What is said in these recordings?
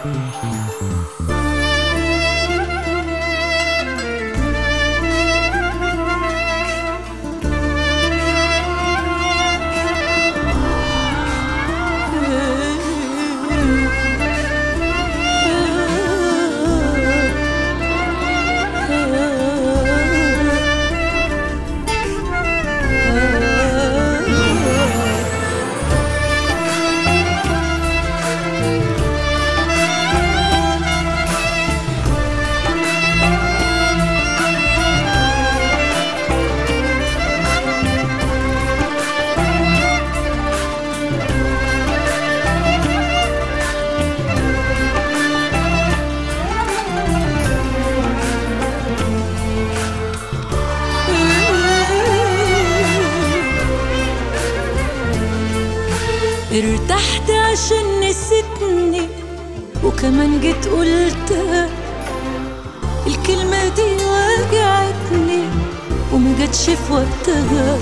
ارتحت عشان نسيتني وكمان جيت قلتها الكلمة دي وجعتني وما جاتش في وقتها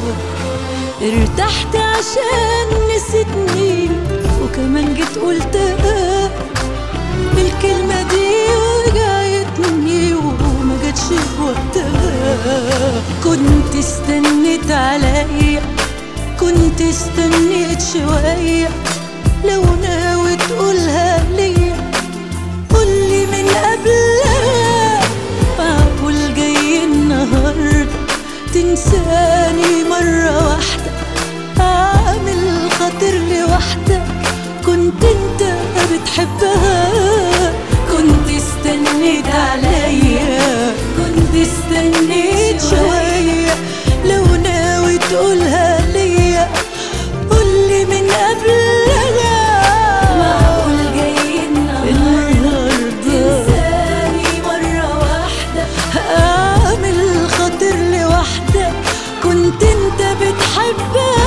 ارتحت عشان نسيتني وكمان جيت قلتها الكلمة دي وجعتني وما جاتش في وقتها كنت استنيت عليا كنت استنيت شوية لو ناوي تقولها ليا قولي من قبلها معقول جاي النهاردة تنساني مرة واحدة عامل خاطر لوحدك كنت انت بتحبها كنت استنيت عليا كنت استنيت شوية لو ناوي تقولها ليا قولي من قبلها معقول جاي النهاردة تنساني مرة واحدة هعمل خاطر لوحدك كنت انت بتحبها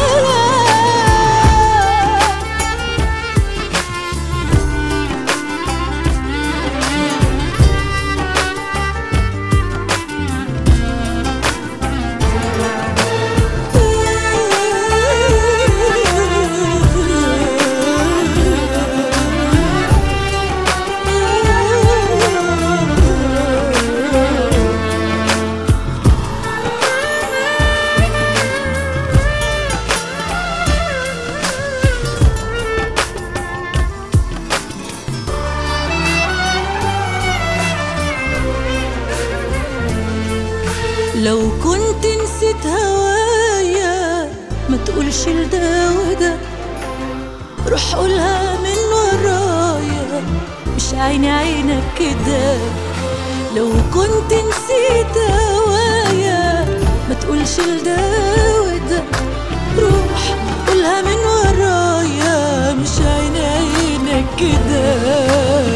لو كنت نسيت هوايا ما تقولش لده وده روح قولها من ورايا مش عيني عينك كده لو كنت نسيت هوايا ما تقولش لده وده روح قولها من ورايا مش عيني عينك كده